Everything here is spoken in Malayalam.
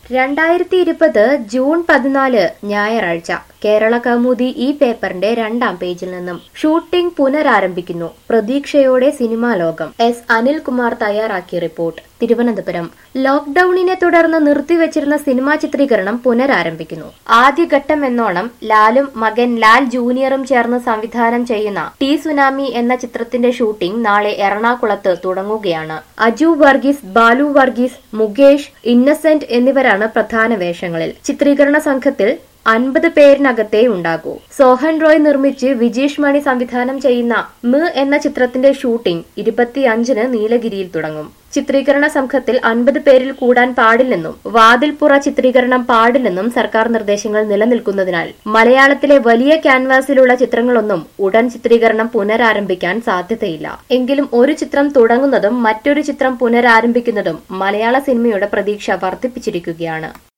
രണ്ടായിരത്തി ഇരുപത് ജൂൺ പതിനാല് ഞായറാഴ്ച കേരള കൗമുദി ഈ പേപ്പറിന്റെ രണ്ടാം പേജിൽ നിന്നും ഷൂട്ടിംഗ് പുനരാരംഭിക്കുന്നു പ്രതീക്ഷയോടെ സിനിമാ ലോകം എസ് അനിൽകുമാർ തയ്യാറാക്കിയ റിപ്പോർട്ട് തിരുവനന്തപുരം ലോക്ഡൌണിനെ തുടർന്ന് നിർത്തിവച്ചിരുന്ന സിനിമാ ചിത്രീകരണം പുനരാരംഭിക്കുന്നു ആദ്യഘട്ടം എന്നോണം ലാലും മകൻ ലാൽ ജൂനിയറും ചേർന്ന് സംവിധാനം ചെയ്യുന്ന ടി സുനാമി എന്ന ചിത്രത്തിന്റെ ഷൂട്ടിംഗ് നാളെ എറണാകുളത്ത് തുടങ്ങുകയാണ് അജു വർഗീസ് ബാലു വർഗീസ് മുകേഷ് ഇന്നസെന്റ് എന്നിവരാണ് പ്രധാന വേഷങ്ങളിൽ ചിത്രീകരണ സംഘത്തിൽ അൻപത് പേരിനകത്തേ ഉണ്ടാകൂ സോഹൻ റോയ് നിർമ്മിച്ച് വിജീഷ് മണി സംവിധാനം ചെയ്യുന്ന മ് എന്ന ചിത്രത്തിന്റെ ഷൂട്ടിംഗ് ഇരുപത്തിയഞ്ചിന് നീലഗിരിയിൽ തുടങ്ങും ചിത്രീകരണ സംഘത്തിൽ അൻപത് പേരിൽ കൂടാൻ പാടില്ലെന്നും വാതിൽപ്പുറ ചിത്രീകരണം പാടില്ലെന്നും സർക്കാർ നിർദ്ദേശങ്ങൾ നിലനിൽക്കുന്നതിനാൽ മലയാളത്തിലെ വലിയ ക്യാൻവാസിലുള്ള ചിത്രങ്ങളൊന്നും ഉടൻ ചിത്രീകരണം പുനരാരംഭിക്കാൻ സാധ്യതയില്ല എങ്കിലും ഒരു ചിത്രം തുടങ്ങുന്നതും മറ്റൊരു ചിത്രം പുനരാരംഭിക്കുന്നതും മലയാള സിനിമയുടെ പ്രതീക്ഷ വർദ്ധിപ്പിച്ചിരിക്കുകയാണ്